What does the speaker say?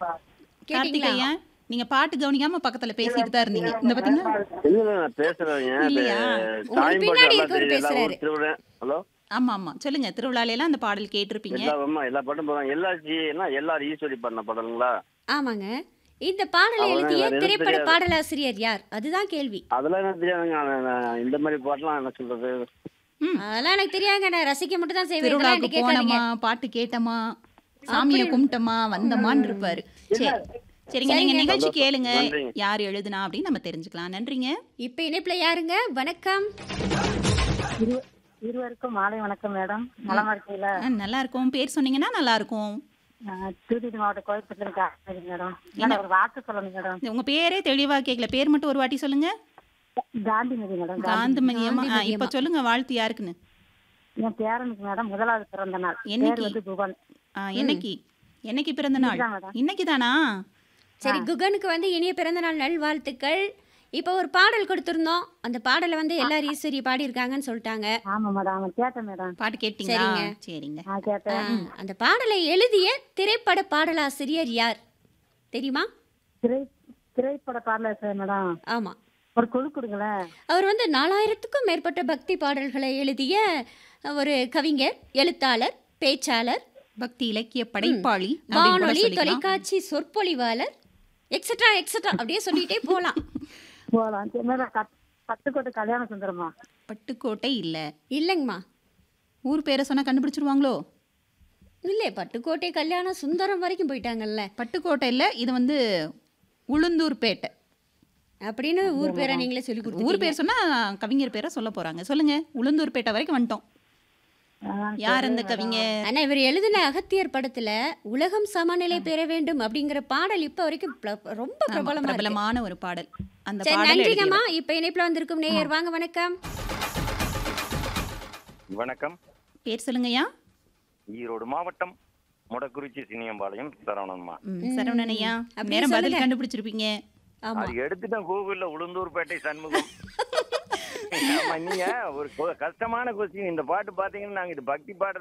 கேட்டீங்களா கார்த்திகேயா நீங்க பாட்டு கவனிக்காம பக்கத்துல பேசிட்டு தான் இருந்தீங்க இந்த பாத்தீங்களா இல்ல இல்ல, நான் பேசுறேங்க இல்லையா? உங்களுக்கு பின்னாடி இருக்கவர் பேசுறாரு. திருவிழா ஹலோ ஆமா ஆமா சொல்லுங்க திருவிழால எல்லாம் அந்த பாடல் கேட்டிருப்பீங்க எல்லா அம்மா எல்லா பாட்டும் போறாங்க எல்லா ஜி என்ன எல்லாரும் ஈஸ்வரி பண்ண படங்களா ஆமாங்க இந்த பாடலை அவ்வளவுதான், எழுதிய வேற எதுவும் திரைப்பட தெரியாது. பாடலாசிரியர் யார் அதுதான் கேள்வி அதெல்லாம் எனக்கு தெரியாதுங்க நான் நான் இந்த மாதிரி பாட்டுலாம் என்ன சொல்றது அதெல்லாம் எனக்கு தெரியாங்க நான் ரசிக்க மட்டும் தான் செய்வேன் இதெல்லாம் திருவிழாக்கு என்கிட்ட கேட்காதீங்க போனோமா பாட்டு கேட்டோமா சாமியை கும்பிட்டோமா வந்தமான்னு இருப்பாரு சரி சரிங்க நீங்க நிகழ்ச்சி கேளுங்க நன்றிங்க. யார் எழுதுனா அப்படின்னு நம்ம தெரிஞ்சுக்கலாம் நன்றிங்க இப்ப இணைப்புல யாருங்க வணக்கம் இரு இருவருக்கும் மாலை வணக்கம் மேடம் நலமா இருக்கீங்களா ஆ, நல்லா இருக்கும் பேர் சொன்னீங்கன்னா நல்லா இருக்கும் நான் தூத்துக்குடி மாவட்ட கோயம்புத்தூர் காஷ்மீர் மேடம் மேடம் ஒரு வார்த்தை சொல்லணும் மேடம் உங்க பேரே தெளிவா கேட்கல பேர் மட்டும் ஒரு வாட்டி சொல்லுங்க காந்திமதி மேடம் காந்திமதியம்மா ஆ, இப்ப காந்திமதியம்மா. சொல்லுங்க வாழ்த்து யாருக்குன்னு என் பேரனுக்கு மேடம் முதலாவது பிறந்த நாள் என்னைக்கு? பேர் வந்து புவன் ஆ, என்னைக்கு என்னைக்கு பிறந்த நாள் இன்னைக்குதான் மேடம். இன்னைக்கு தானா சரி குகனுக்கு வந்து இனிய பிறந்தநாள் நல்வாழ்த்துக்கள் இப்போ ஒரு பாடல் கொடுத்திருந்தோம் அந்த பாடலை வந்து எல்லாரும் ஈஸ்வரி பாடியிருக்காங்கன்னு சொல்லிட்டாங்க ஆமா மேடம் அவன் கேட்டேன் மேடம் பாட்டு கேட்டீங்களா சரிங்க. சரிங்க நான் ஆ, கேட்டேன் அந்த பாடலை எழுதிய திரைப்பட பாடலாசிரியர் யார் தெரியுமா திரை திரைப்பட பாடல மேடம் ஆமா ஒரு குழு கொடுங்களேன் அவர் வந்து நாலாயிரத்துக்கும் மேற்பட்ட பக்தி பாடல்களை எழுதிய ஒரு கவிஞர் எழுத்தாளர் பேச்சாளர் பக்தி இலக்கிய படைப்பாளி அப்படின்னு கூட வானொலி சொல்லிக்கலாம். தொலைக்காட்சி சொற்பொழிவாளர் எக்ஸட்ரா எக்ஸட்ரா அப்படியே சொல்லிட்டே போலாம் போகலாம் சரி, மேடம் கத்- பட்டுக்கோட்டை கல்யாண சுந்தரமா பட்டுக்கோட்டை இல்ல இல்லைங்கம்மா ஊர் பேரை சொன்னா கண்டுபிடிச்சிருவாங்களோ இல்லை பட்டுக்கோட்டை கல்யாணம் சுந்தரம் வரைக்கும் போயிட்டாங்கல்ல பட்டுக்கோட்டை இல்ல இது வந்து உளுந்தூர்பேட்டை அப்படின்னு ஊர் பேரை நீங்களே சொல்லி ஊர் கொடுத்தீங்க பேர் சொன்னா கவிஞர் பேரை சொல்ல போறாங்க சொல்லுங்க உளுந்தூர்பேட்டை வரைக்கும் வந்துட்டோம் யார் அந்த கவிஞர் ஆனா இவர் எழுதின அகத்தியர் படத்துல உலகம் சமநிலை பெற வேண்டும் அப்படிங்கிற பாடல் இப்ப வரைக்கும் பிர- ரொம்ப ஆமா, பிரபலமா இருக்கு பிரபலமான ஒரு பாடல் அந்த சரி பாடல் நன்றிங்கம்மா எழுதியவர். இப்ப இணைப்புல வந்திருக்கும் நேயர் வாங்க வணக்கம் வணக்கம் பேர் சொல்லுங்கய்யா ஈரோடு மாவட்டம் முடக்குறிச்சி சினியம்பாளையம் சரவணன்மா ம், சரவணனையா அப்படியே நேரம் பதில் சொல்லுங்க. கண்டுபிடிச்சிருப்பீங்க ஆமா அது எடுத்துட்டேன் கூகுள்ல உளுந்தூர்பேட்டை சண்முகம் ஆமா நீங்க ஒரு கொ- கஷ்டமான கொஸ்டின் இந்த பாட்டு பாத்தீங்கன்னா நாங்க இது பக்தி பாடல்